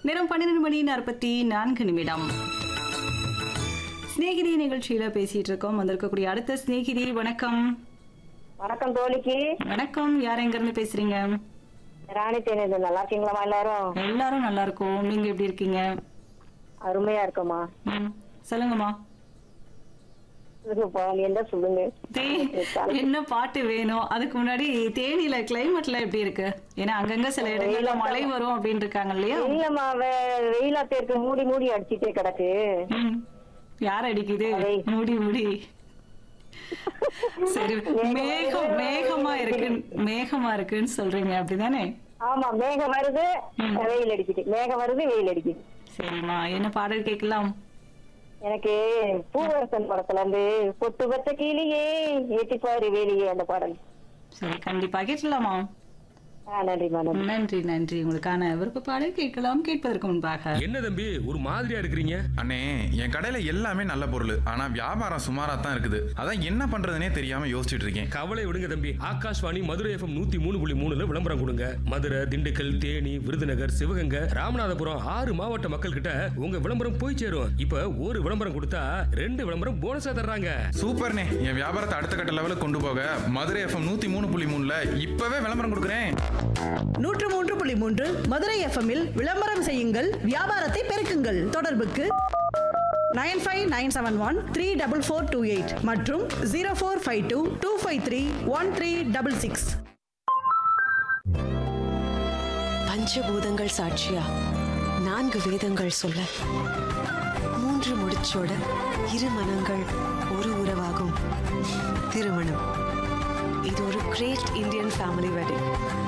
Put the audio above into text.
நேரம் பன்னிரெண்டு மணி நாற்பத்தி நான்கு நிமிடம் சிநேகிதி நிகழ்ச்சியில பேசிட்டு இருக்கோம் வந்திருக்கக்கூடிய அடுத்த சிநேகிதி வணக்கம் வணக்கம் தோழிக்கு வணக்கம் யார் எங்க இருந்து பேசுறீங்க ராணி தேனி நல்லா இருக்கீங்களா எல்லாரும் எல்லாரும் நல்லா இருக்கோம் நீங்க எப்படி இருக்கீங்க அருமையா இருக்கோமா ம், சொல்லுங்கம்மா சொல்லுங்கப்பா, நீ என்ன சொல்லுங்க தே- என்ன பாட்டு வேணும் அதுக்கு முன்னாடி தேனியில கிளைமேட்ல எப்படி இருக்கு ஏன்னா அங்கங்க சில இடங்கள்ல மழை வரும் அப்படின்னு இருக்காங்க இல்லையா இல்லம்மா வெ- வெயிலாத்தே இருக்கு மூடி மூடி அடிச்சிட்டே கிடக்கு ம். யார் அடிக்குது அதை. மூடி மூடி சரி மேகம் மேகமா இருக்கு மேகமா இருக்குன்னு சொல்றீங்க அப்படிதானே ஆமா மேகம் வருது வெயில் அடிக்குது மேகம் வருது வெயில் அடிக்குது சரிம்மா என்ன பாடல் கேட்கலாம் எனக்கு பூவரசன் படத்துல இருந்து பொட்டு பச்சை கீழியே ஏத்திப்பாரு வேலியே அந்த பாடல் சரி கண்டிப்பா கேட்கலாமா ஆ நன்றிம்மா நன்றி நன்றி நன்றி உங்களுக்கான விருப்ப பாடல் கேட்கலாம் கேட்பதற்கு முன்பாக என்ன தம்பி ஒரு மாதிரியா இருக்கிறீங்க அண்ணே என் கடையில எல்லாமே நல்ல பொருள் ஆனா வியாபாரம் சுமாரா தான் இருக்குது அதான் என்ன பண்றதுனே தெரியாம யோசிச்சுட்டு இருக்கேன் கவலை விடுங்க தம்பி ஆகாஷ்வாணி மதுரை எஃப்எம் நூத்தி மூணு புள்ளி மூணுல விளம்பரம் கொடுங்க மதுரை திண்டுக்கல் தேனி விருதுநகர் சிவகங்கை ராமநாதபுரம் ஆறு மாவட்ட மக்கள் கிட்ட உங்க விளம்பரம் போய் சேரும் இப்ப ஒரு விளம்பரம் கொடுத்தா ரெண்டு விளம்பரம் போனஸா தர்றாங்க சூப்பர்ண்ணே என் வியாபாரத்தை அடுத்த கட்ட லெவலுக்கு கொண்டு போக மதுரை எஃப்எம் நூத்தி மூணு புள்ளி மூணுல இப்பவே விளம்பரம் கொடுக்குறேன் நூற்று மூன்று புள்ளி மூன்று மதுரை எஃப்எம்மில் விளம்பரம் செய்யுங்கள் வியாபாரத்தை பெருக்குங்கள் தொடர்புக்கு nine five nine seven one three double four two eight மற்றும் zero four five two two five three one three double six பஞ்சபூதங்கள் சாட்சியா நான்கு வேதங்கள் சொல்ல மூன்று முடிச்சோட இரு மனங்கள் ஒரு உறவாகும் திருமணம் இது ஒரு கிரேட் இந்தியன் ஃபேமிலி வெட்டிங்